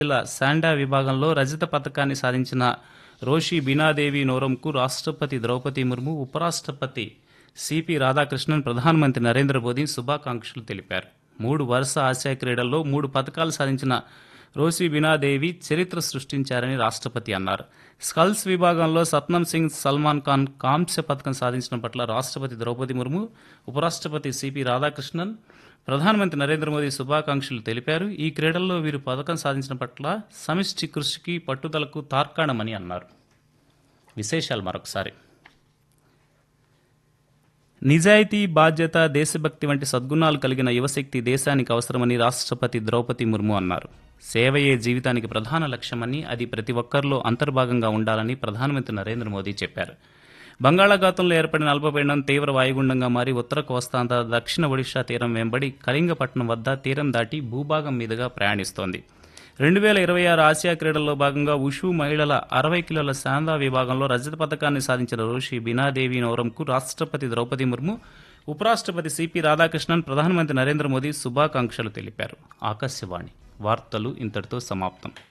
మహిళల శాండా విభాగంలో రజత పథకాన్ని సాధించిన రోషి బీనాదేవి నోరంకు రాష్ట్రపతి ద్రౌపది ముర్ము ఉపరాష్ట్రపతి సిపి రాధాకృష్ణన్ ప్రధానమంత్రి నరేంద్ర మోదీ శుభాకాంక్షలు తెలిపారు మూడు వరుస ఆసియా క్రీడల్లో మూడు పథకాలు సాధించిన రోసి బీనాదేవి చరిత్ర సృష్టించారని రాష్ట్రపతి అన్నారు స్కల్స్ విభాగంలో సత్నం సింగ్ సల్మాన్ ఖాన్ కాంస్య పథకం సాధించడం పట్ల రాష్ట్రపతి ద్రౌపది ముర్ము ఉపరాష్ట్రపతి సిపి రాధాకృష్ణన్ ప్రధానమంత్రి నరేంద్ర మోదీ శుభాకాంక్షలు తెలిపారు ఈ క్రీడల్లో వీరు పథకం సాధించిన పట్ల సమిష్టి కృషికి పట్టుదలకు తార్కాణమని అన్నారు విశేషాలు మరొకసారి నిజాయితీ బాధ్యత దేశభక్తి వంటి సద్గుణాలు కలిగిన యువశక్తి దేశానికి అవసరమని రాష్ట్రపతి ద్రౌపది ముర్ము అన్నారు సేవయే జీవితానికి ప్రధాన లక్ష్యమని అది ప్రతి ఒక్కరిలో అంతర్భాగంగా ఉండాలని ప్రధానమంత్రి నరేంద్ర మోదీ చెప్పారు బంగాళాఖాతంలో ఏర్పడిన అల్పపీడనం తీవ్ర వాయుగుండంగా మారి ఉత్తర కోస్తాంధ్ర దక్షిణ ఒడిషా తీరం వెంబడి కళింగపట్నం వద్ద తీరం దాటి భూభాగం మీదుగా ప్రయాణిస్తోంది రెండు వేల ఇరవై ఆరు ఆసియా క్రీడల్లో భాగంగా ఉషు మహిళల అరవై కిలోల శాందా విభాగంలో రజత పథకాన్ని సాధించిన రోషి బీనాదేవి నోరంకు రాష్ట్రపతి ద్రౌపది ముర్ము ఉపరాష్ట్రపతి సిపి రాధాకృష్ణన్ ప్రధానమంత్రి నరేంద్ర మోదీ శుభాకాంక్షలు తెలిపారు ఆకాశవాణి వార్తలు ఇంతటితో సమాప్తం